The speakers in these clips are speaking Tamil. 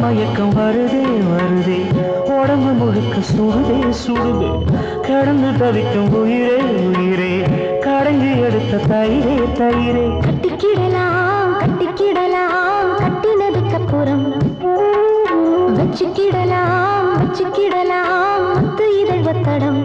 மயக்கம் வருதே வருதே உடம்பு முழுக்க சுடுதே சுடுதே கடந்து தவிக்கும் உயிரே உயிரே கடைஞ்சி எடுத்த தயிரே தயிரே கட்டிக்கிடலாம் கட்டிக்கிடலாம் கட்டினதுக்கு அப்புறம் வச்சுக்கிடலாம் வச்சுக்கிடலாம் முத்து இதழ் ஒத்தடம்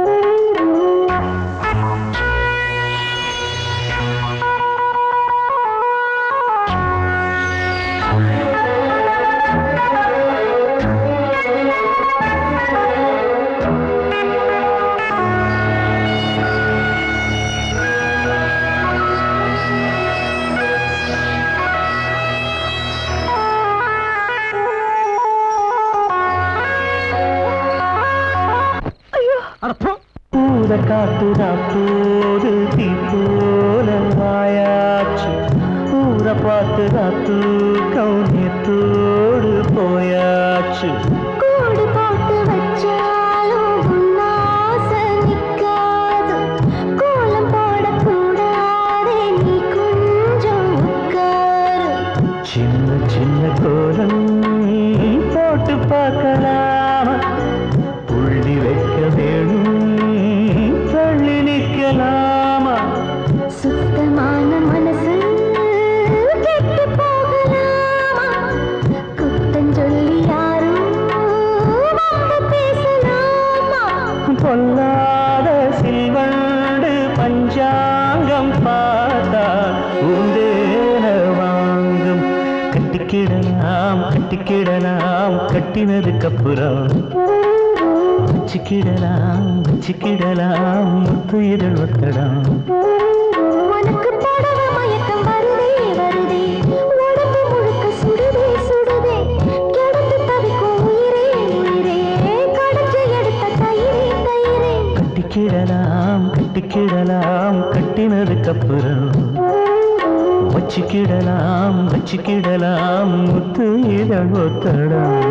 பூத காத்துதா போது தீ போல வாயாச்சு ஊர பார்த்துதா தூக்கம் நேத்தோடு போயாச்சு கூடு போட்டு வச்சாலும் உன்னாசை நிக்காது கோலம் போடக்கூடாதே நீ கொஞ்சம் உட்காரு சின்ன சின்ன கோலம் போட்டு பார்க்கலாமா புள்ளி வைக்க வேணும் தள்ளி நிற்கலாமா சுத்தமான மனசு கெட்டு போகலாமா குத்தம் சொல்லி யாரும் வந்து பேசலாமா பொல்லாத சில்வண்டு பஞ்சாங்கம் பார்த்தா உந்தேன வாங்கும் கட்டிக்கிடலாம் கட்டிக்கிடலாம் கட்டினதுக்கு அப்புறம் வச்சுக்கிடலாம் வச்சுக்கிடலாம் முத்து இதழ் ஒத்தடம் உனக்கு போடவ மயக்கம் வருதே வருதே உடம்பு முழுக்க சுடுதே சுடுதே கிடந்து தவிக்கும் உயிரே உயிரே கடைஞ்சு எடுத்த தயிரே தயிரே கட்டிக்கிடலாம் கட்டிக்கிடலாம் கட்டினதுக்கு அப்புறம் வச்சுக்கிடலாம் வச்சுக்கிடலாம் முத்து இதழ் ஒத்தடம்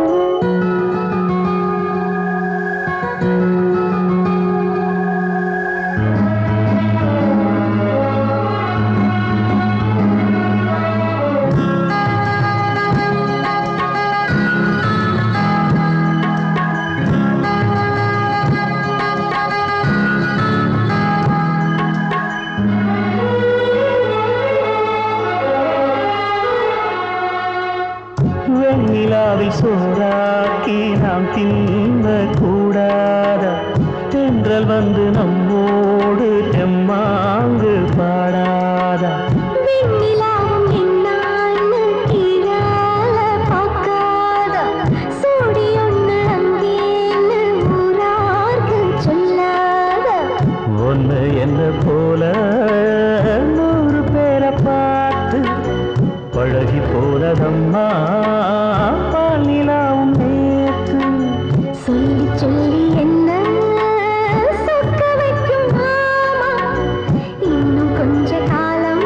வெண்ணிலாவை சோறாக்கி நாம் தின்ன கூடாத தென்றல் வந்து நம்மோடு தெம்மாங்கு பாடாதா வெண்ணிலாவும் என்னான்னு கீழால பார்க்காத சூடி ஒண்ணு அங்கேன்னு ஊரார்க்கு சொல்லாத ஒன்று என்ன போல நூறு பேரை பார்த்து பழகி போனதம்மா பாலிலாவும் நேற்று சொல்லி சொல்லி என்ன சொக்க வைக்கும் மாமா இன்னும் கொஞ்ச காலம்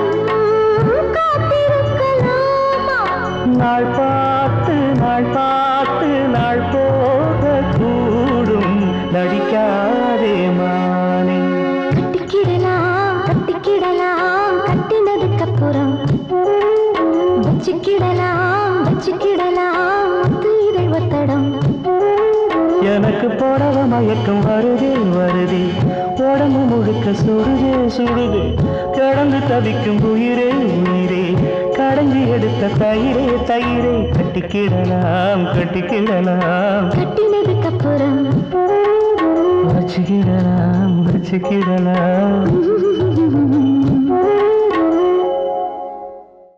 காத்திருக்கலாமா நாள் பார்த்து நாள் பார்த்து நாள் போக கூடும் நடிக்காதே மானே கட்டிக்கிடலாம் கட்டிக்கிடலாம் கட்டினதுக்கு அப்புறம் வச்சுக்கிடலாம் வச்சுக்கிடலாம் முத்து இதழ் ஒத்தடம் எனக்கு போடவ மயக்கம் வருதே வருதே உடம்பு முழுக்க சுடுதே சுடுதே கடந்து தவிக்கும் உயிரே உயிரே கடைஞ்சி எடுத்த தயிரே தயிரே கட்டிக்கிடலாம் கட்டிக்கிடலாம் கட்டினதுக்கு அப்புறம் வச்சுக்கிடலாம் வச்சுக்கிடலாம்